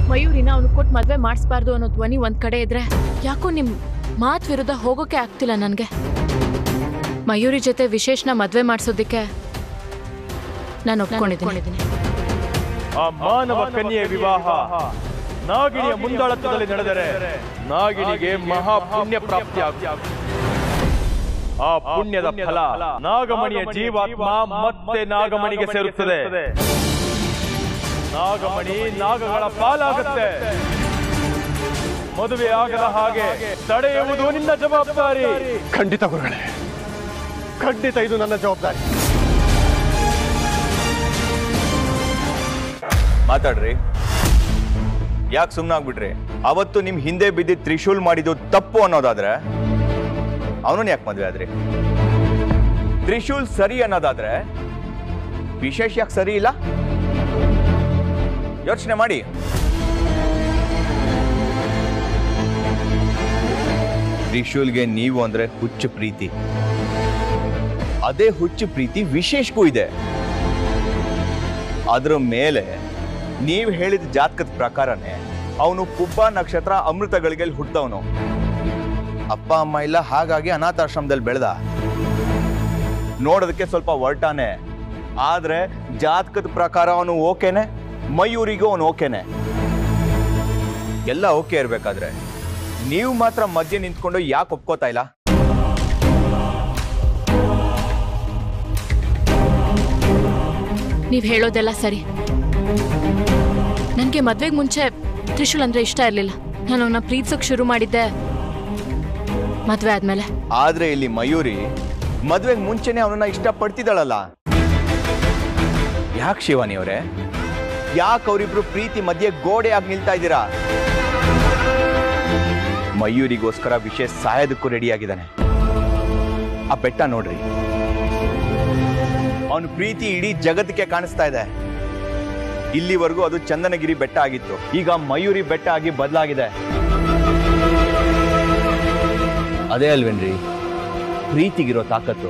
ಮಯೂರಿನ ಅವನು ಕೊಟ್ಟು ಮದ್ವೆ ಮಾಡಿಸ್ಬಾರ್ದು ಅನ್ನೋ ಧ್ವನಿ ಒಂದ್ ಕಡೆ ಇದ್ರೆ ಯಾಕೋ ನಿಮ್ ಮಾತ್ ವಿರುದ್ಧ ಹೋಗೋಕೆ ಆಗ್ತಿಲ್ಲ ನನ್ಗೆ ಮಯೂರಿ ಜೊತೆ ವಿಶೇಷನ ಮದ್ವೆ ಮಾಡಿಸೋದಕ್ಕೆ ನಾನು ಒಪ್ಕೊಂಡಿದ್ದೀನಿ ಆ ಮಾನವ ಕನ್ಯೆಯ ವಿವಾಹ ನಾಗಿಣಿಯ ಮುಂದಾಳತ್ವದಲ್ಲಿ ನಡೆದರೆ ನಾಗಿಣಿಗೆ ಮಹಾ ಪುಣ್ಯ ಪ್ರಾಪ್ತಿಯಾಗುತ್ತದೆ ಆ ಪುಣ್ಯದ ಫಲ ನಾಗಮಣಿಯ ಜೀವಾತ್ಮ ಮತ್ತೆ ನಾಗಮಣಿಗೆ ಸೇರುತ್ತದೆ ನಾಗಮಣಿ ನಾಗಗಳ ಪಾಲಾಗುತ್ತೆ ಮದುವೆ ಆಗದ ಹಾಗೆ ತಡೆಯುವುದು ನಿನ್ನ ಜವಾಬ್ದಾರಿ ಖಂಡಿತ ಗುರುಗಳೇ ಖಂಡಿತ ಇದು ನನ್ನ ಜವಾಬ್ದಾರಿ ಮಾತಾಡ್ರಿ ಯಾಕೆ ಸುಮ್ಮನಾಗ್ಬಿಟ್ರಿ ಅವತ್ತು ನಿಮ್ ಹಿಂದೆ ಬಿದ್ದಿದ್ ತ್ರಿಶೂಲ್ ಮಾಡಿದ್ದು ತಪ್ಪು ಅನ್ನೋದಾದ್ರೆ ಅವನನ್ನ ಯಾಕೆ ಮದ್ವೆ ಆದ್ರಿ ತ್ರಿಶೂಲ್ ಸರಿ ಅನ್ನೋದಾದ್ರೆ ವಿಶೇಷ ಯಾಕೆ ಸರಿ ಇಲ್ಲ ಯೋಚನೆ ಮಾಡಿ ತ್ರಿಶೂಲ್ಗೆ ನೀವು ಅಂದ್ರೆ ಹುಚ್ಚು ಪ್ರೀತಿ ಅದೇ ಹುಚ್ಚು ಪ್ರೀತಿ ವಿಶೇಷಕ್ಕೂ ಇದೆ ಅದ್ರ ಮೇಲೆ ನೀವು ಹೇಳಿದ ಜಾತಕದ ಪ್ರಕಾರನೇ ಅವನು ಪುಬ್ಬ ನಕ್ಷತ್ರ ಅಮೃತಗಳಿಗೆ ಹುಟ್ಟವನು ಅಪ್ಪ ಅಮ್ಮ ಇಲ್ಲ ಹಾಗಾಗಿ ಅನಾಥಾಶ್ರಮದಲ್ಲಿ ಬೆಳೆದ ನೋಡೋದಕ್ಕೆ ಸ್ವಲ್ಪ ಒರ್ಟಾನೆ ಆದ್ರೆ ಜಾತಕದ ಪ್ರಕಾರ ಅವನು ಓಕೆನೆ ಮಯೂರಿಗೂ ಅವನು ಓಕೆನೆ ಎಲ್ಲ ಓಕೆ ಇರ್ಬೇಕಾದ್ರೆ ನೀವು ಮಾತ್ರ ಮಧ್ಯೆ ನಿಂತ್ಕೊಂಡು ಯಾಕೆ ಒಪ್ಕೋತಾ ಇಲ್ಲ ನೀವ್ ಹೇಳೋದೆಲ್ಲ ಸರಿ ನನ್ಗೆ ಮದ್ವೆಗ್ ಮುಂಚೆ ತ್ರಿಶೂಲ್ ಅಂದ್ರೆ ಇಷ್ಟ ಇರ್ಲಿಲ್ಲ ನಾನು ಅವನ್ನ ಪ್ರೀತಿಸೋಕ್ ಶುರು ಮಾಡಿದ್ದೆ ಮದ್ವೆ ಆದ್ಮೇಲೆ ಆದ್ರೆ ಇಲ್ಲಿ ಮಯೂರಿ ಮದ್ವೆಗೆ ಮುಂಚೆನೆ ಅವನನ್ನ ಇಷ್ಟ ಪಡ್ತಿದ್ದಾಳಲ್ಲ ಯಾಕೆ ಶಿವಾನಿ ಅವರೇ ಯಾಕೆ ಅವರಿಬ್ರು ಪ್ರೀತಿ ಮಧ್ಯೆ ಗೋಡೆಯಾಗಿ ನಿಲ್ತಾ ಇದ್ದೀರಾ ಮಯೂರಿಗೋಸ್ಕರ ವಿಶೇಷ ಸಾಯೋದಕ್ಕೂ ರೆಡಿಯಾಗಿದ್ದಾನೆ ಆ ಬೆಟ್ಟ ನೋಡ್ರಿ ಅವನ ಪ್ರೀತಿ ಇಡೀ ಜಗತ್ತಿಗೆ ಕಾಣಿಸ್ತಾ ಇದೆ ಇಲ್ಲಿವರೆಗೂ ಅದು ಚಂದನಗಿರಿ ಬೆಟ್ಟ ಆಗಿತ್ತು ಈಗ ಮಯೂರಿ ಬೆಟ್ಟ ಆಗಿ ಬದಲಾಗಿದೆ ಅದೇ ಅಲ್ವೇನ್ರಿ ಪ್ರೀತಿಗಿರೋ ತಾಕತ್ತು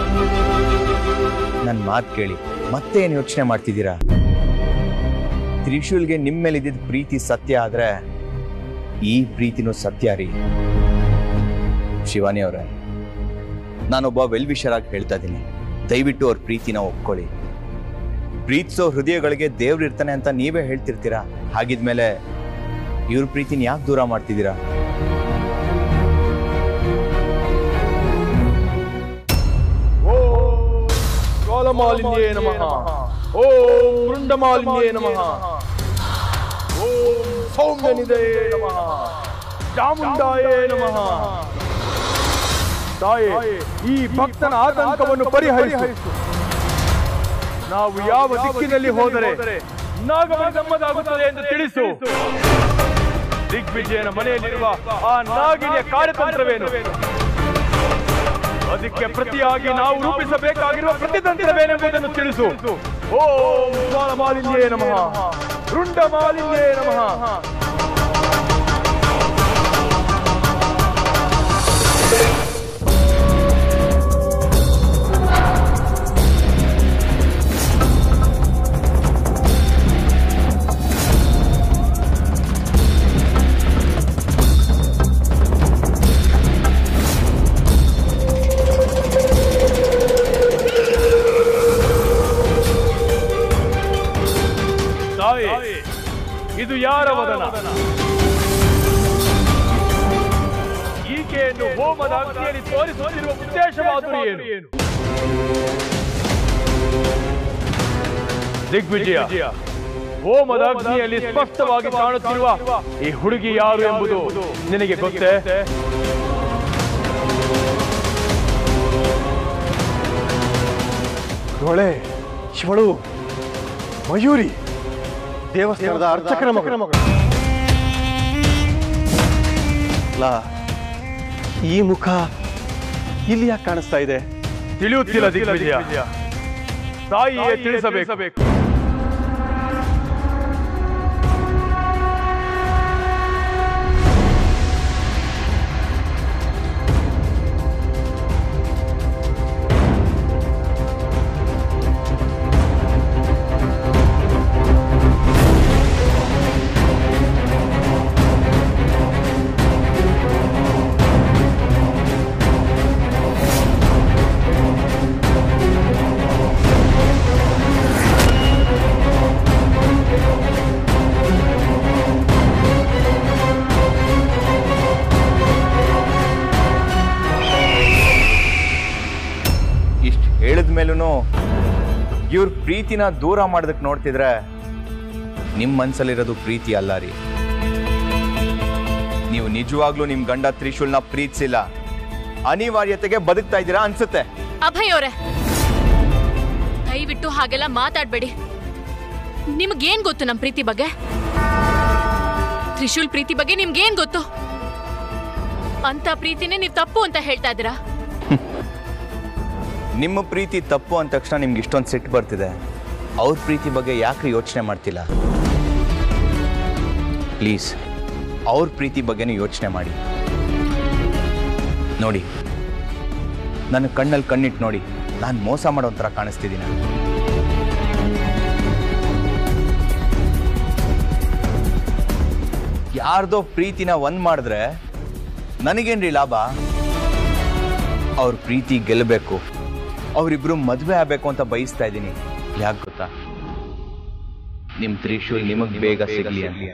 ನನ್ನ ಮಾತು ಕೇಳಿ ಮತ್ತೆ ಏನು ಯೋಚನೆ ಮಾಡ್ತಿದ್ದೀರಾ ತ್ರಿಶೂಲ್ಗೆ ನಿಮ್ಮ ಮೇಲೆ ಇದ್ದಿದ್ದ ಪ್ರೀತಿ ಸತ್ಯ ಆದ್ರೆ ಈ ಪ್ರೀತಿನೂ ಸತ್ಯ ರೀ ಶಿವಾನಿ ಅವರೇ ನಾನೊಬ್ಬ ವೆಲ್ ವಿಷರಾಗಿ ಹೇಳ್ತಾ ಇದ್ದೀನಿ ದಯವಿಟ್ಟು ಅವ್ರ ಪ್ರೀತಿನ ಒಪ್ಕೊಳ್ಳಿ ಪ್ರೀತಿಸೋ ಹೃದಯಗಳಿಗೆ ದೇವ್ರು ಇರ್ತಾನೆ ಅಂತ ನೀವೇ ಹೇಳ್ತಿರ್ತೀರಾ ಹಾಗಿದ್ಮೇಲೆ ಇವ್ರ ಪ್ರೀತಿನ ಯಾಕೆ ದೂರ ಮಾಡ್ತಿದ್ದೀರಾ ಓಂ ಕಾಲಮಾಲಿನ್ಯೇ ನಮಃ ಓಂ ವೃಂಡಮಾಲಿನ್ಯೇ ನಮಃ ಓಂ ಸೌಮ್ಯನಿದಯೇ ನಮಃ ಚಾಮುಂಡಾಯೇ ನಮಃ ತಾಯೇ ಈ ಭಕ್ತನ ಆತಂಕವನ್ನು ಪರಿಹರಿಸು ನಾವು ಯಾವ ದಿಕ್ಕಿನಲ್ಲಿ ಹೋದರೆ ನಾಗಮಣಿ ನಮ್ಮದಾಗುತ್ತದೆ ಎಂದು ತಿಳಿಸು ದಿಗ್ವಿಜಯನ ಮನೆಯಲ್ಲಿರುವ ಆ ನಾಗಿನಿಯ ಕಾರ್ಯತಂತ್ರವೇನು ಅದಕ್ಕೆ ಪ್ರತಿಯಾಗಿ ನಾವು ರೂಪಿಸಬೇಕಾಗಿರುವ ಪ್ರತಿತಂತ್ರವೇನೆಂಬುದನ್ನು ತಿಳಿಸು ಓಂ ಮಾಲಿನ್ಯೇ ನಮಃ ರುಂಡ ಮಾಲಿನ್ಯೇ ನಮಃ ತಾಯಿ ಇದು ಯಾರ ವದನ ಈಕೆಯನ್ನು ಹೋಮದ ಅಗ್ನಿಯಲ್ಲಿ ತೋರಿಸುತ್ತಿರುವ ಉದ್ದೇಶವಾದರೂ ಏನು ದಿಗ್ವಿಜಯ ಹೋಮದ ಅಗ್ನಿಯಲ್ಲಿ ಸ್ಪಷ್ಟವಾಗಿ ಕಾಣುತ್ತಿರುವ ಈ ಹುಡುಗಿ ಯಾರು ಎಂಬುದು ನಿನಗೆ ಗೊತ್ತೇ ಗೋಳೆ ಶಿವಳು ಮಯೂರಿ ದೇವಸ್ಥಾನದ ಅರ್ಚಕರ ಮಗಳು ಅಲ್ಲ, ಈ ಮುಖ ಇಲ್ಲಿ ಯಾಕೆ ಕಾಣಿಸ್ತಾ ಇದೆ ತಿಳಿಯುತ್ತಿಲ್ಲ ದಿಗ್ವಿಜಯ ತಾಯಿಯೇ ತಿಳಿಸಬೇಕು ಇವ್ರ ಪ್ರೀತಿನ ದೂರ ಮಾಡೋದಕ್ಕೆ ನೋಡ್ತಿದ್ರೆ ನಿಮ್ಮ ಮನ್ಸಲ್ಲಿರೋದು ಪ್ರೀತಿ ಅಲ್ಲ ರೀ ನೀವು ನಿಜವಾಗ್ಲೂ ನಿಮ್ ಗಂಡ ತ್ರಿಶೂಲ್ನ ಪ್ರೀತಿಸಿಲ್ಲ ಅನಿವಾರ್ಯತೆಗೆ ಬದುಕ್ತಾ ಇದ್ದೀರಾ ಅನ್ಸುತ್ತೆ ಅಭಯ್ ಅವರೇ ದಯವಿಟ್ಟು ಹಾಗೆಲ್ಲ ಮಾತಾಡ್ಬೇಡಿ ನಿಮ್ಗೇನ್ ಗೊತ್ತು ನಮ್ ಪ್ರೀತಿ ಬಗ್ಗೆ ತ್ರಿಶೂಲ್ ಪ್ರೀತಿ ಬಗ್ಗೆ ನಿಮ್ಗೇನ್ ಗೊತ್ತು ಅಂತ ಪ್ರೀತಿನೇ ನೀವ್ ತಪ್ಪು ಅಂತ ಹೇಳ್ತಾ ಇದ್ದೀರಾ ನಿಮ್ಮ ಪ್ರೀತಿ ತಪ್ಪು ಅಂದ ತಕ್ಷಣ ನಿಮ್ಗೆ ಇಷ್ಟೊಂದು ಸಿಟ್ಟು ಬರ್ತಿದೆ ಅವ್ರ ಪ್ರೀತಿ ಬಗ್ಗೆ ಯಾಕೆ ಯೋಚನೆ ಮಾಡ್ತಿಲ್ಲ ಪ್ಲೀಸ್ ಅವ್ರ ಪ್ರೀತಿ ಬಗ್ಗೆನೂ ಯೋಚನೆ ಮಾಡಿ ನೋಡಿ ನನ್ನ ಕಣ್ಣಲ್ಲಿ ಕಣ್ಣಿಟ್ಟು ನೋಡಿ ನಾನು ಮೋಸ ಮಾಡೋ ಥರ ಕಾಣಿಸ್ತಿದ್ದೀನಿ ಯಾರ್ದೋ ಪ್ರೀತಿನ ಒಂದ್ ಮಾಡಿದ್ರೆ ನನಗೇನ್ರಿ ಲಾಭ ಅವ್ರ ಪ್ರೀತಿ ಗೆಲ್ಲಬೇಕು ಅವರಿಬ್ರು ಮದ್ವೆ ಆಗ್ಬೇಕು ಅಂತ ಬಯಸ್ತಾ ಇದ್ದೀನಿ ಯಾಕೆ ಗೊತ್ತಾ ನಿಮ್ ತ್ರಿಶೂಲ್ ನಿಮಗ್ ಬೇಗ ಸಿಗ್ಲಿ ಅಂತ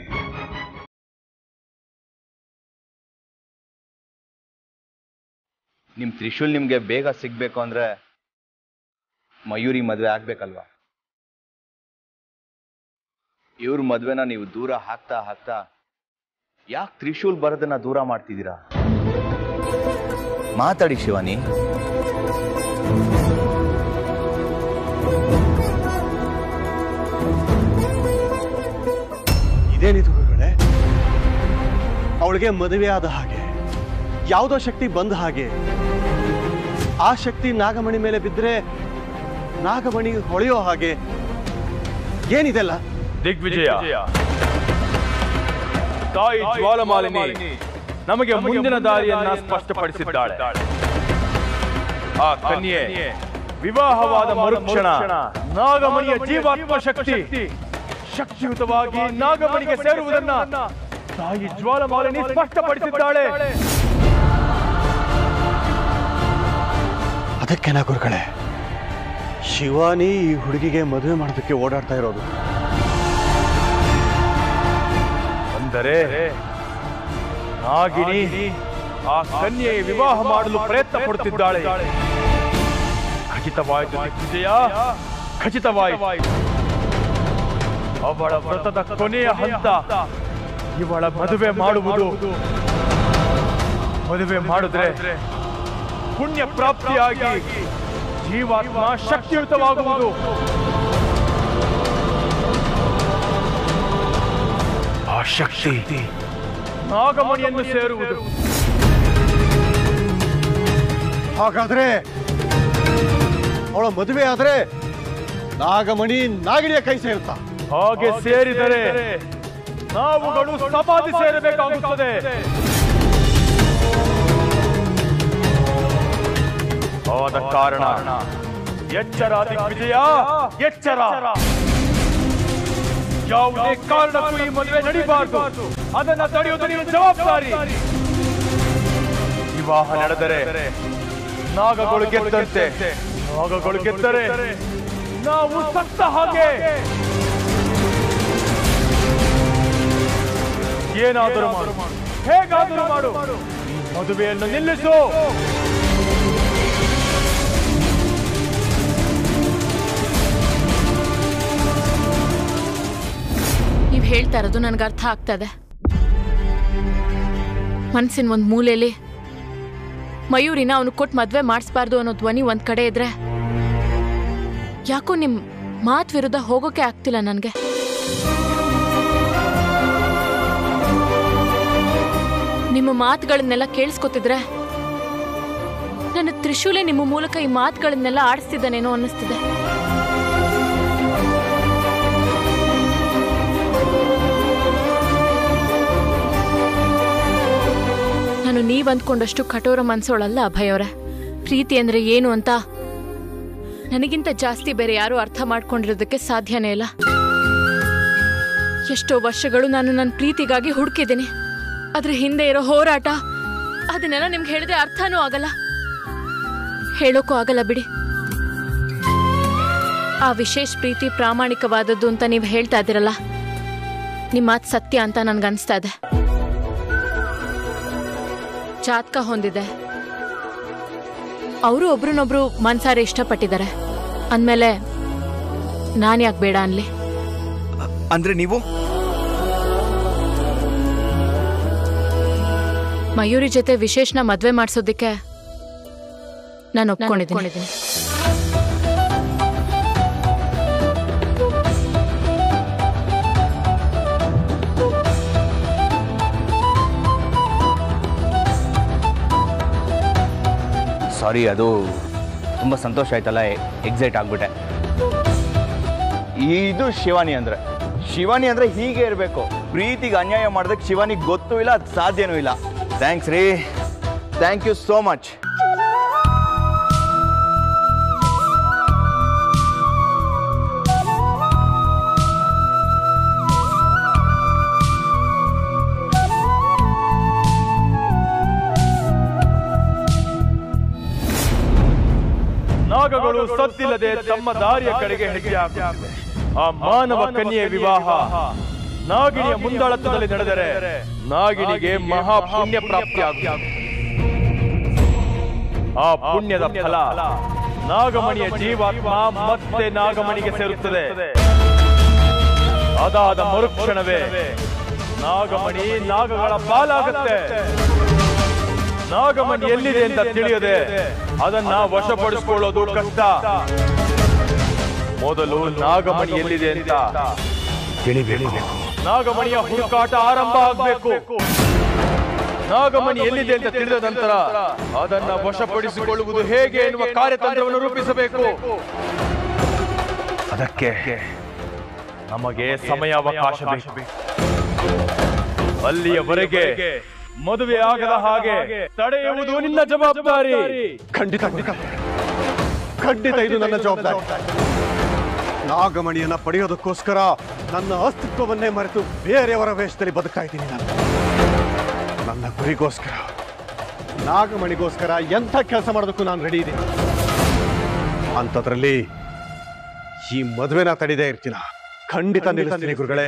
ನಿಮ್ ತ್ರಿಶೂಲ್ ನಿಮ್ಗೆ ಬೇಗ ಸಿಗ್ಬೇಕು ಅಂದ್ರೆ ಮಯೂರಿ ಮದ್ವೆ ಆಗ್ಬೇಕಲ್ವಾ ಇವ್ರ ಮದ್ವೆನ ನೀವು ದೂರ ಹಾಕ್ತಾ ಹಾಕ್ತಾ ಯಾಕೆ ತ್ರಿಶೂಲ್ ಬರೋದನ್ನ ದೂರ ಮಾಡ್ತಿದ್ದೀರಾ ಮಾತಾಡಿ ಶಿವಾನಿ ಇದೇನಿದು ಗುರುಗಳೇ ಅವಳಿಗೆ ಮದುವೆ ಆದ ಹಾಗೆ ಯಾವುದೋ ಶಕ್ತಿ ಬಂದ ಹಾಗೆ ಆ ಶಕ್ತಿ ನಾಗಮಣಿ ಮೇಲೆ ಬಿದ್ದರೆ ನಾಗಮಣಿ ಹೊಳೆಯೋ ಹಾಗೆ ಏನಿದೆಲ್ಲ ದಿಗ್ವಿಜಯ ತಾಯಿ ಜ್ವಾಲಮಾಲಿನಿ ನಮಗೆ ಮುಂದಿನ ದಾರಿಯನ್ನ ಸ್ಪಷ್ಟಪಡಿಸಿದ್ದಾಳೆ ಆ ಕನ್ಯೆ ವಿವಾಹವಾದ ಮರುಕ್ಷಣ ನಾಗಮಣಿಯ ಜೀವಾತ್ಮ ಶಕ್ತಿ ಶಕ್ತಿಯುತವಾಗಿ ನಾಗಮಣಿಗೆ ಸೇರುವುದನ್ನ ತಾಯಿ ಜ್ವಾಲಮಾಲಿನಿ ಸ್ಪಷ್ಟಪಡಿಸಿದ್ದಾಳೆ ಅದಕ್ಕೆನ ಗುರುಗಳೇ ಶಿವಾನಿ ಈ ಹುಡುಗಿಗೆ ಮದುವೆ ಮಾಡೋದಕ್ಕೆ ಓಡಾಡ್ತಾ ಇರೋದು ಅಂದರೆ ನಾಗಿನಿ ಆ ಕನ್ಯೆ ವಿವಾಹ ಮಾಡಲು ಪ್ರಯತ್ನ ಪಡುತ್ತಿದ್ದಾಳೆ ಖಚಿತವಾಯಿತು ದಿಗ್ವಿಜಯ ಖಚಿತವಾಯಿತು ಅವಳ ವ್ರತದ ಕೊನೆಯ ಹಂತ ಇವಳ ಮದುವೆ ಮಾಡುವುದು ಮದುವೆ ಮಾಡಿದ್ರೆ ಪುಣ್ಯ ಪ್ರಾಪ್ತಿಯಾಗಿ ಜೀವಾತ್ಮ ಶಕ್ತಿಯುತವಾಗುವುದು ಆ ಶಕ್ತಿ ನಾಗಮಣಿಯನ್ನು ಸೇರುವುದು ಹಾಗಾದ್ರೆ ಅವಳ ಮದುವೆ ಆದ್ರೆ ನಾಗಮಣಿ ನಾಗಿಣಿಯ ಕೈ ಸೇರುತ್ತಾ ಹಾಗೆ ಸೇರಿದರೆ ನಾವುಗಳು ಸಮಾಧಿ ಸೇರಬೇಕಾಗುತ್ತದೆ ಆದ ಕಾರಣ ಎಚ್ಚರ ದಿಗ್ವಿಜಯ ಎಚ್ಚರ ಯಾವುದೇ ಕಾರಣಕ್ಕೂ ಈ ಮದುವೆ ನಡೀಬಾರದು ಅದನ್ನ ತಡೆಯುವುದು ನಿಮ್ಮ ಜವಾಬ್ದಾರಿ ವಿವಾಹ ನಡೆದರೆ ನಾಗಗಳು ಗೆದ್ದಂತೆ ನಾಗಗಳು ಗೆದ್ದರೆ ನಾವು ಸತ್ತ ಹಾಗೆ ಏನಾದರೂ ಮಾಡು ಹೇಗಾದರೂ ಮಾಡು ಈ ಮದುವೆಯನ್ನು ನಿಲ್ಲಿಸು ನೀವ್ ಹೇಳ್ತಾ ಇರೋದು ನನ್ಗೆ ಅರ್ಥ ಆಗ್ತಾ ಇದೆ ಮನ್ಸಿನ ಒಂದ್ ಮೂಲೆಯಲ್ಲಿ ಮಯೂರಿನ ಅವನು ಕೊಟ್ಟು ಮದ್ವೆ ಮಾಡಿಸ್ಬಾರ್ದು ಅನ್ನೋ ಧ್ವನಿ ಒಂದ್ ಕಡೆ ಇದ್ರೆ ಯಾಕೋ ನಿಮ್ ಮಾತ್ ವಿರುದ್ಧ ಹೋಗೋಕೆ ಆಗ್ತಿಲ್ಲ ನನ್ಗೆ ನಿಮ್ಮ ಮಾತುಗಳನ್ನೆಲ್ಲ ಕೇಳಿಸ್ಕೊತಿದ್ರೆ ನನ್ನ ತ್ರಿಶೂಲೆ ನಿಮ್ಮ ಮೂಲಕ ಈ ಮಾತುಗಳನ್ನೆಲ್ಲ ಆಡಿಸ್ತಿದ್ದಾನೇನೋ ಅನ್ನಿಸ್ತಿದೆ ನಾನು ನೀವ್ ಅಂದ್ಕೊಂಡಷ್ಟು ಕಠೋರ ಮನ್ಸೋಳಲ್ಲ ಅಭಯವರೇ ಪ್ರೀತಿ ಅಂದ್ರೆ ಏನು ಅಂತ ನನಗಿಂತ ಜಾಸ್ತಿ ಬೇರೆ ಯಾರು ಅರ್ಥ ಮಾಡ್ಕೊಂಡಿರೋದಕ್ಕೆ ಸಾಧ್ಯನೇ ಇಲ್ಲ ಎಷ್ಟೋ ವರ್ಷಗಳು ನಾನು ನನ್ನ ಪ್ರೀತಿಗಾಗಿ ಹುಡುಕಿದ್ದೀನಿ ಅದ್ರ ಹಿಂದೆ ಇರೋ ಹೋರಾಟ ಅದನ್ನೆಲ್ಲ ನಿಮ್ಗೆ ಹೇಳಿದ್ರೆ ಅರ್ಥನೂ ಆಗಲ್ಲ ಹೇಳೋಕ್ಕೂ ಆಗಲ್ಲ ಬಿಡಿ ಆ ವಿಶೇಷ ಪ್ರೀತಿ ಪ್ರಾಮಾಣಿಕವಾದದ್ದು ಅಂತ ನೀವು ಹೇಳ್ತಾ ಇದ್ದೀರಲ್ಲ ನಿಮ್ಮ ಮಾತು ಸತ್ಯ ಅಂತ ನನ್ಗನ್ಸ್ತಾ ಇದೆ ಜಾತಕ ಹೊಂದಿದೆ ಅವರು ಒಬ್ರನ್ನೊಬ್ರು ಮನ್ಸಾರೆ ಇಷ್ಟಪಟ್ಟಿದ್ದಾರೆ ಅಂದಮೇಲೆ ನಾನು ಯಾಕೆ ಬೇಡ ಅನ್ಲಿ ಅಂದ್ರೆ ನೀವು ಮಯೂರಿ ಜೊತೆ ವಿಶೇಷನ ಮದ್ವೆ ಮಾಡಿಸೋದಕ್ಕೆ ನಾನು ಒಪ್ಕೊಂಡಿದ್ದೀನಿ ಸಾರಿ ಅದು ತುಂಬ ಸಂತೋಷ ಆಯ್ತಲ್ಲ ಎಕ್ಸೈಟ್ ಆಗ್ಬಿಟ್ಟೆ ಇದು ಶಿವಾನಿ ಅಂದ್ರೆ ಶಿವಾನಿ ಅಂದ್ರೆ ಹೀಗೆ ಇರಬೇಕು ಪ್ರೀತಿಗೆ ಅನ್ಯಾಯ ಮಾಡೋದಕ್ಕೆ ಶಿವಾನಿಗೆ ಗೊತ್ತೂ ಇಲ್ಲ ಅದು ಸಾಧ್ಯನೂ ಇಲ್ಲ ಥ್ಯಾಂಕ್ಸ್ ರೀ ಥ್ಯಾಂಕ್ ಯು ಸೋ ಮಚ್ ನಾಗಗಳು ಸತ್ತಿಲ್ಲದೆ ತಮ್ಮ ದಾರಿಯ ಕಡೆಗೆ ಹೆಜ್ಜೆ ಹಾಕುತ್ತಿವೆ. ಆ ಮಾನವ ಕನ್ಯೆಯ ವಿವಾಹ ನಾಗಿಣಿಯ ಮುಂದಾಳತ್ವದಲ್ಲಿ ನಡೆದರೆ ನಾಗಿಣಿಗೆ ಮಹಾ ಪುಣ್ಯ ಪ್ರಾಪ್ತಿಯಾಗುತ್ತದೆ ಆ ಪುಣ್ಯದ ಫಲ ನಾಗಮಣಿಯ ಜೀವಾತ್ಮ ಮತ್ತೆ ನಾಗಮಣಿಗೆ ಸೇರುತ್ತದೆ ಅದಾದ ಮರುಕ್ಷಣವೇ ನಾಗಮಣಿ ನಾಗಗಳ ಪಾಲಾಗುತ್ತೆ ನಾಗಮಣಿ ಎಲ್ಲಿದೆ ಅಂತ ತಿಳಿಯದೆ ಅದನ್ನ ವಶಪಡಿಸಿಕೊಳ್ಳೋದು ಕಷ್ಟ ಮೊದಲು ನಾಗಮಣಿ ಎಲ್ಲಿದೆ ಅಂತ ತಿಳಿಬೇಕು ನಾಗಮಣಿಯ ಹುಡುಕಾಟ ಆರಂಭ ಆಗಬೇಕು ನಾಗಮಣಿ ಎಲ್ಲಿದೆ ಅಂತ ತಿಳಿದ ನಂತರ ಅದನ್ನ ವಶಪಡಿಸಿಕೊಳ್ಳುವುದು ಹೇಗೆ ಎನ್ನುವ ಕಾರ್ಯತಂತ್ರವನ್ನು ರೂಪಿಸಬೇಕು ಅದಕ್ಕೆ ನಮಗೆ ಸಮಯಾವಕಾಶ ಬೇಕು ಅಲ್ಲಿಯವರೆಗೆ ಮದುವೆ ಆಗದ ಹಾಗೆ ತಡೆಯುವುದು ನಿನ್ನ ಜವಾಬ್ದಾರಿ ಖಂಡಿತ ಖಂಡಿತ ಖಂಡಿತ ಇದು ನನ್ನ ಜವಾಬ್ದಾರಿ ನಾಗಮಣಿಯನ್ನ ಪಡೆಯೋದಕ್ಕೋಸ್ಕರ ನನ್ನ ಅಸ್ತಿತ್ವವನ್ನೇ ಮರೆತು ಬೇರೆಯವರ ವೇಷದಲ್ಲಿ ಬದುಕ್ತಾ ಇದ್ದೀನಿ ನಾನು ನನ್ನ ಗುರಿಗೋಸ್ಕರ ನಾಗಮಣಿಗೋಸ್ಕರ ಎಂಥ ಕೆಲಸ ಮಾಡೋದಕ್ಕೂ ನಾನು ರೆಡಿ ಇದ್ದೀನಿ ಅಂಥದ್ರಲ್ಲಿ ಈ ಮದುವೆನ ತಡಿದೇ ಇರ್ತೀನ ಖಂಡಿತ ನಿಲ್ಲಿಸ್ತೀನಿ ಗುರುಗಳೇ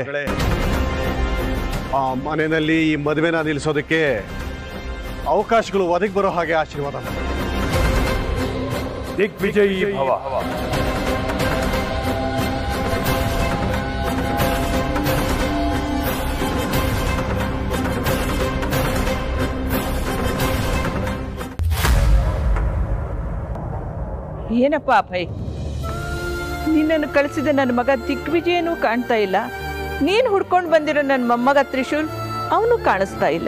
ಆ ಮನೆಯಲ್ಲಿ ಈ ಮದುವೆನ ನಿಲ್ಲಿಸೋದಕ್ಕೆ ಅವಕಾಶಗಳು ಒದಗಿ ಬರೋ ಹಾಗೆ ಆಶೀರ್ವಾದ ಮಾಡಿ ದಿಗ್ವಿಜಯೀ ಭವ ಏನಪ್ಪ ಅಭಯ್ ನಿನ್ನನ್ನು ಕಳಿಸಿದ ನನ್ನ ಮಗ ದಿಗ್ವಿಜಯನೂ ಕಾಣ್ತಾ ಇಲ್ಲ ನೀನು ಹುಡ್ಕೊಂಡು ಬಂದಿರೋ ನನ್ನ ಮೊಮ್ಮಗ ತ್ರಿಶೂಲ್ ಅವನು ಕಾಣಿಸ್ತಾ ಇಲ್ಲ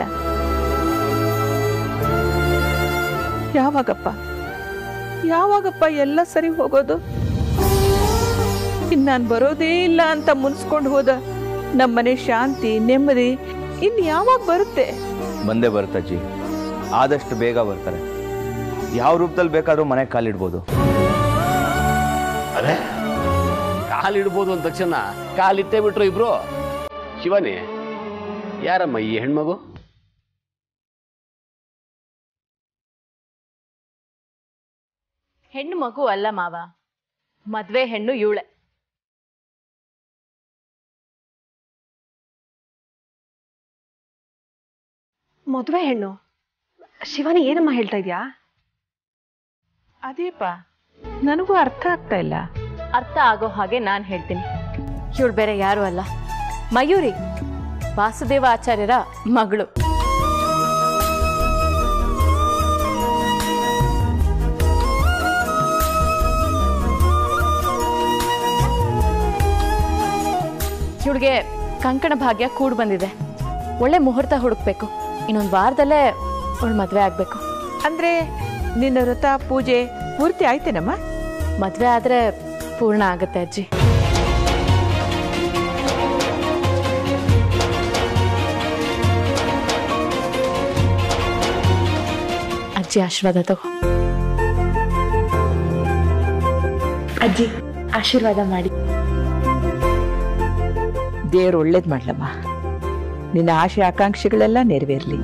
ಯಾವಾಗಪ್ಪ ಯಾವಾಗಪ್ಪ ಎಲ್ಲ ಸರಿ ಹೋಗೋದು ಇನ್ನು ನಾನು ಬರೋದೇ ಇಲ್ಲ ಅಂತ ಮುನ್ಸ್ಕೊಂಡು ಹೋದ ನಮ್ಮನೆ ಶಾಂತಿ ನೆಮ್ಮದಿ ಇನ್ನು ಯಾವಾಗ ಬರುತ್ತೆ ಬಂದೇ ಬರುತ್ತಜ್ಜಿ ಆದಷ್ಟು ಬೇಗ ಬರ್ತಾರೆ ಯಾವ ರೂಪದಲ್ಲಿ ಬೇಕಾದ್ರೂ ಮನೆ ಕಾಲಿಡ್ಬೋದು ಅದೇ ಕಾಲಿಡ್ಬೋದು ಅಂದ ತಕ್ಷಣ ಕಾಲಿಟ್ಟೇ ಬಿಟ್ರು ಇಬ್ರು ಶಿವಾನಿ ಯಾರಮ್ಮ ಈ ಹೆಣ್ಮಗು ಹೆಣ್ಣು ಮಗು ಅಲ್ಲ ಮಾವ ಮದ್ವೆ ಹೆಣ್ಣು ಇವಳೆ ಮದುವೆ ಹೆಣ್ಣು ಶಿವಾನಿ ಏನಮ್ಮ ಹೇಳ್ತಾ ಇದ್ಯಾ ಅದೇಪ ನನಗೂ ಅರ್ಥ ಆಗ್ತಾ ಇಲ್ಲ ಅರ್ಥ ಆಗೋ ಹಾಗೆ ನಾನು ಹೇಳ್ತೀನಿ ಇವಳು ಬೇರೆ ಯಾರು ಅಲ್ಲ ಮಯೂರಿ ವಾಸುದೇವ ಆಚಾರ್ಯರ ಮಗಳು ಇವಳಿಗೆ ಕಂಕಣ ಭಾಗ್ಯ ಕೂಡ್ ಬಂದಿದೆ ಒಳ್ಳೆ ಮುಹೂರ್ತ ಹುಡುಕ್ಬೇಕು ಇನ್ನೊಂದು ವಾರದಲ್ಲೇ ಅವಳು ಮದುವೆ ಆಗಬೇಕು ಅಂದ್ರೆ ನಿನ್ನ ವ್ರತ ಪೂಜೆ ಪೂರ್ತಿ ಆಯ್ತೇನಮ್ಮ ಮದುವೆ ಆದರೆ ಪೂರ್ಣ ಆಗುತ್ತೆ ಅಜ್ಜಿ ಅಜ್ಜಿ ಆಶೀರ್ವಾದ ತಗೋ ಅಜ್ಜಿ ಆಶೀರ್ವಾದ ಮಾಡಿ ದೇವ್ರು ಒಳ್ಳೇದ್ ಮಾಡ್ಲಮ್ಮ ನಿನ್ನ ಆಶೆ ಆಕಾಂಕ್ಷೆಗಳೆಲ್ಲ ನೆರವೇರ್ಲಿ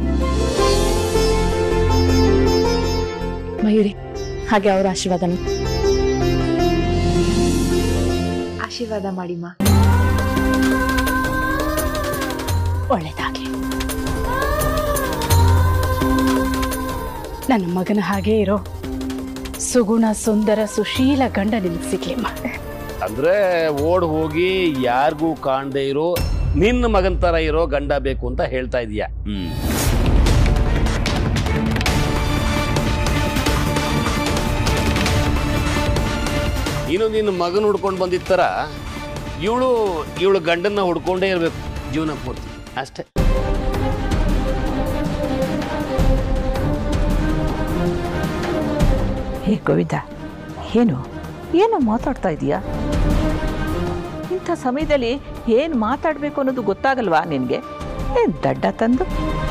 ಮಯೂರಿ ಹಾಗೆ ಅವರ ಆಶೀರ್ವಾದನ ಆಶೀರ್ವಾದ ಮಾಡಿಮ್ಮ ಒಳ್ಳೇದಾಗಿ ನನ್ನ ಮಗನ ಹಾಗೆ ಇರೋ ಸುಗುಣ ಸುಂದರ ಸುಶೀಲ ಗಂಡ ನಿನಗೆ ಸಿಗ್ಲಿಮ್ಮ ಅಂದ್ರೆ ಓಡ್ ಹೋಗಿ ಯಾರಿಗೂ ಕಾಣದೇ ಇರೋ ನಿನ್ನ ಮಗನ್ ತರ ಇರೋ ಗಂಡ ಬೇಕು ಅಂತ ಹೇಳ್ತಾ ಇದೀಯ ಹ್ಮ್ ಇನ್ನು ನಿನ್ನ ಮಗನ ಹುಡ್ಕೊಂಡು ಬಂದಿತ್ತರ ಇವಳು ಇವಳು ಗಂಡನ್ನ ಹುಡ್ಕೊಂಡೇ ಇರಬೇಕು ಜೀವನ ಪೂರ್ತಿ ಅಷ್ಟೇ ಹೇ ಗೋವಿಂದ ಏನು ಏನೋ ಮಾತಾಡ್ತಾ ಇದೀಯಾ ಇಂಥ ಸಮಯದಲ್ಲಿ ಏನು ಮಾತಾಡಬೇಕು ಅನ್ನೋದು ಗೊತ್ತಾಗಲ್ವಾ ನಿನಗೆ ಏನು ದಡ್ಡ ತಂದು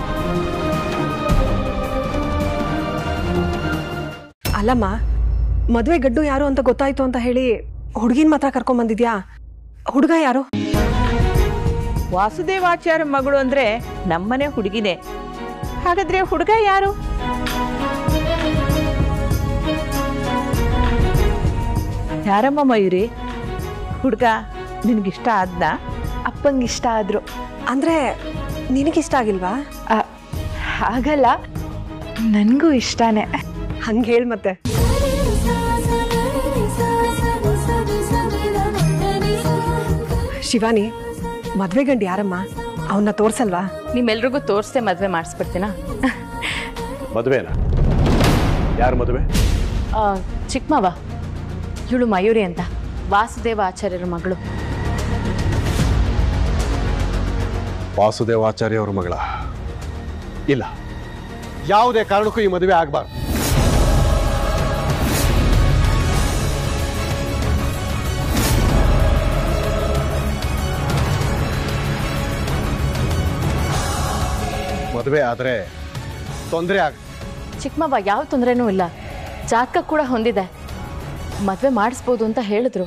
ಅಲ್ಲಮ್ಮ ಮದುವೆ ಗಡ್ಡು ಯಾರು ಅಂತ ಗೊತ್ತಾಯ್ತು ಅಂತ ಹೇಳಿ ಹುಡುಗಿನ ಮಾತ್ರ ಕರ್ಕೊಂಡ್ ಬಂದಿದ್ಯಾ ಹುಡುಗ ಯಾರು ವಾಸುದೇವಾಚಾರ್ಯ ಮಗಳು ಅಂದ್ರೆ ನಮ್ಮನೆ ಹುಡುಗಿನೇ ಹಾಗಾದ್ರೆ ಹುಡುಗ ಯಾರು ಯಾರಮ್ಮ ಮಯೂರಿ ಹುಡುಗ ನಿನಗಿಷ್ಟ ಆದ್ನಾ ಅಪ್ಪಂಗೆ ಇಷ್ಟ ಆದ್ರು ಅಂದ್ರೆ ನಿನಗಿಷ್ಟ ಆಗಿಲ್ವಾ ಹಾಗಲ್ಲ ನನಗೂ ಇಷ್ಟನೇ ಹಂಗೆ ಹೇಳ್ ಮತ್ತೆ ಶಿವಾನಿ ಮದ್ವೆ ಗಂಡು ಯಾರಮ್ಮ ಅವನ್ನ ತೋರ್ಸಲ್ವಾ ನಿಮ್ಮೆಲ್ರಿಗೂ ತೋರಿಸ್ದೆ ಮದುವೆ ಮಾಡಿಸ್ಬಿಡ್ತೀನಾ ಮದುವೆನಾ ಯಾರ ಮದುವೆ ಆ, ಚಿಕ್ಕಮ್ಮವ ಇವಳು ಮಯೂರಿ ಅಂತ ವಾಸುದೇವ ಆಚಾರ್ಯರ ಮಗಳು ವಾಸುದೇವಾಚಾರ್ಯ ಅವ್ರ ಮಗಳ ಇಲ್ಲ ಯಾವುದೇ ಕಾರಣಕ್ಕೂ ಈ ಮದುವೆ ಆಗಬಾರ್ದು ಮದುವೆ ಆದ್ರೆ ತೊಂದರೆ ಆಗ ಚಿಕ್ಕಮ್ಮವ ಯಾವ ತೊಂದರೆನೂ ಇಲ್ಲ ಜಾತಕ ಕೂಡ ಹೊಂದಿದೆ ಮದುವೆ ಮಾಡಿಸ್ಬೋದು ಅಂತ ಹೇಳಿದ್ರು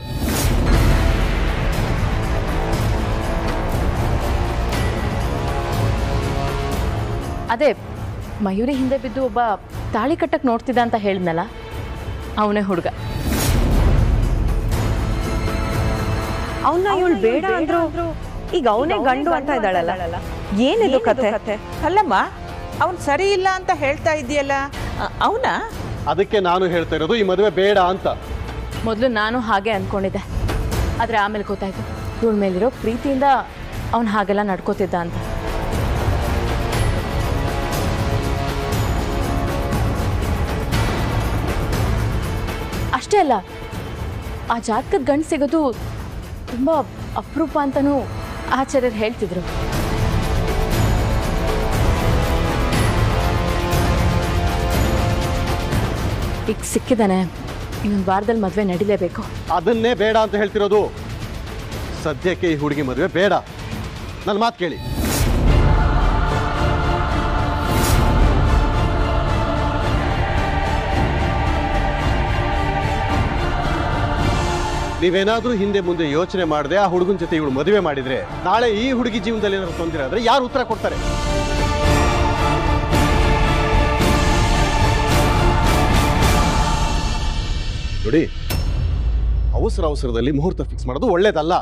ಅದೇ ಮಯೂರಿ ಹಿಂದೆ ಬಿದ್ದು ಒಬ್ಬ ತಾಳಿ ಕಟ್ಟಕ್ ನೋಡ್ತಿದ್ದ ಅಂತ ಹೇಳಿದ್ನಲ್ಲ ಅವನೇ ಹುಡುಗ ಅವನ್ನ ಇವಳು ಬೇಡ ಅಂದ್ರು ಈಗ ಅವನೇ ಗಂಡು ಅಂತ ಇದ್ದಾಳಲ್ಲ ಏನಿದು ಕತೆ ಅಲ್ಲಮ್ಮ ಅವನು ಸರಿ ಇಲ್ಲ ಅಂತ ಹೇಳ್ತಾ ಇದೆಯಲ್ಲ ಅವನ ಅದಕ್ಕೆ ನಾನು ಹೇಳ್ತಾ ಇರೋದು ಈ ಮದುವೆ ಬೇಡ ಅಂತ ಮೊದಲು ನಾನು ಹಾಗೆ ಅಂದ್ಕೊಂಡಿದ್ದೆ ಆದರೆ ಆಮೇಲೆ ಗೊತ್ತಾಯ್ತು ಇವಳ ಮೇಲಿರೋ ಪ್ರೀತಿಯಿಂದ ಅವನು ಹಾಗೆಲ್ಲ ನಡ್ಕೋತಿದ್ದ ಅಂತ ಅಷ್ಟೇ ಅಲ್ಲ ಆ ಜಾತಕದ ಗಂಡು ಸಿಗೋದು ತುಂಬ ಅಪರೂಪ ಅಂತಲೂ ಆಚಾರ್ಯರು ಹೇಳ್ತಿದ್ರು ಈಗ ಸಿಕ್ಕಿದ್ದಾನೆ ಇನ್ನೊಂದು ವಾರದಲ್ಲಿ ಮದುವೆ ನಡಿಲೇಬೇಕು ಅದನ್ನೇ ಬೇಡ ಅಂತ ಹೇಳ್ತಿರೋದು ಸದ್ಯಕ್ಕೆ ಈ ಹುಡುಗಿ ಮದುವೆ ಬೇಡ ನನ್ನ ಮಾತು ಕೇಳಿ ನೀವೇನಾದ್ರೂ ಹಿಂದೆ ಮುಂದೆ ಯೋಚನೆ ಮಾಡದೆ ಆ ಹುಡುಗನ ಜೊತೆ ಇವಳು ಮದುವೆ ಮಾಡಿದ್ರೆ ನಾಳೆ ಈ ಹುಡುಗಿ ಜೀವನದಲ್ಲಿ ಏನಾದ್ರು ತೊಂದರೆ ಆದ್ರೆ ಯಾರು ಉತ್ತರ ಕೊಡ್ತಾರೆ ನೋಡಿ ಅವಸರ ಅವಸರದಲ್ಲಿ ಮುಹೂರ್ತ ಫಿಕ್ಸ್ ಮಾಡೋದು ಒಳ್ಳೇದಲ್ಲ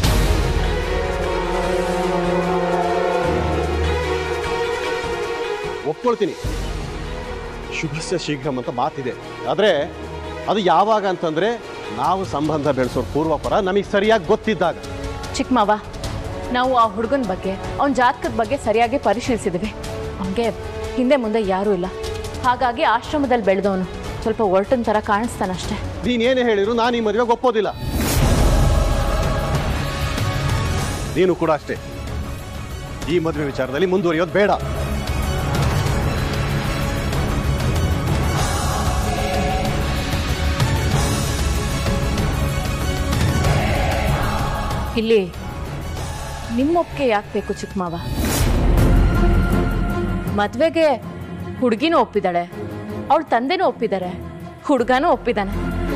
ಒಪ್ಕೊಳ್ತೀನಿ ಶುಭಸ್ಯ ಶೀಘ್ರಂ ಅಂತ ಮಾತಿದೆ ಆದ್ರೆ ಅದು ಯಾವಾಗ ಅಂತಂದ್ರೆ ನಾವು ಸಂಬಂಧ ಬೆಳೆಸೋರ್ ಪೂರ್ವಪರ ನಮಗೆ ಸರಿಯಾಗಿ ಗೊತ್ತಿದ್ದಾಗ ಚಿಕ್ಕಮಾವ ನಾವು ಆ ಹುಡುಗನ ಬಗ್ಗೆ ಅವನ ಜಾತಕದ ಬಗ್ಗೆ ಸರಿಯಾಗಿ ಪರಿಶೀಲಿಸಿದ್ವಿ ಅವನಿಗೆ ಹಿಂದೆ ಮುಂದೆ ಯಾರೂ ಇಲ್ಲ ಹಾಗಾಗಿ ಆಶ್ರಮದಲ್ಲಿ ಬೆಳೆದವನು ಸ್ವಲ್ಪ ಒರ್ಟನ್ ಥರ ಕಾಣಿಸ್ತಾನಷ್ಟೇ ನೀನೇನೇ ಹೇಳಿದ್ರು ನಾನು ಈ ಮದುವೆಗೆ ಒಪ್ಪೋದಿಲ್ಲ ನೀನು ಕೂಡ ಅಷ್ಟೇ ಈ ಮದುವೆ ವಿಚಾರದಲ್ಲಿ ಮುಂದುವರಿಯೋದು ಬೇಡ ಇಲ್ಲಿ ನಿಮ್ಮೊಪ್ಪಿಗೆ ಯಾಕೆ ಬೇಕು ಚಿಕ್ಕಮಾವ ಮದುವೆಗೆ ಹುಡುಗಿನೂ ಒಪ್ಪಿದ್ದಾಳೆ ಅವಳ ತಂದೆನೂ ಒಪ್ಪಿದ್ದಾರೆ ಹುಡುಗನೂ ಒಪ್ಪಿದ್ದಾನೆ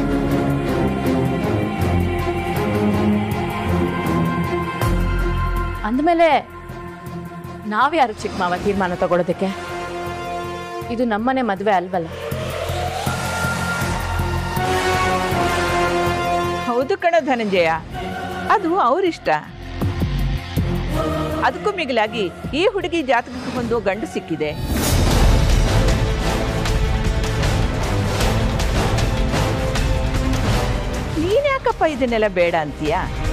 ಅಂದಮೇಲೆ ನಾವ್ಯಾರು ಚಿಕ್ಕಮಾವ ತೀರ್ಮಾನ ತಗೊಳ್ಳೋದಕ್ಕೆ ಇದು ನಮ್ಮನೆ ಮದುವೆ ಅಲ್ವಲ್ಲ ಹೌದು ಕಣ ಧನಂಜಯ ಅದು ಅವರಿಷ್ಟ ಅದಕ್ಕೂ ಮಿಗಿಲಾಗಿ ಈ ಹುಡುಗಿ ಜಾತಕಕ್ಕೆ ಒಂದು ಗಂಡು ಸಿಕ್ಕಿದೆ ಯಾಕಪ್ಪ ಇದನ್ನೆಲ್ಲ ಬೇಡ ಅಂತೀಯಾ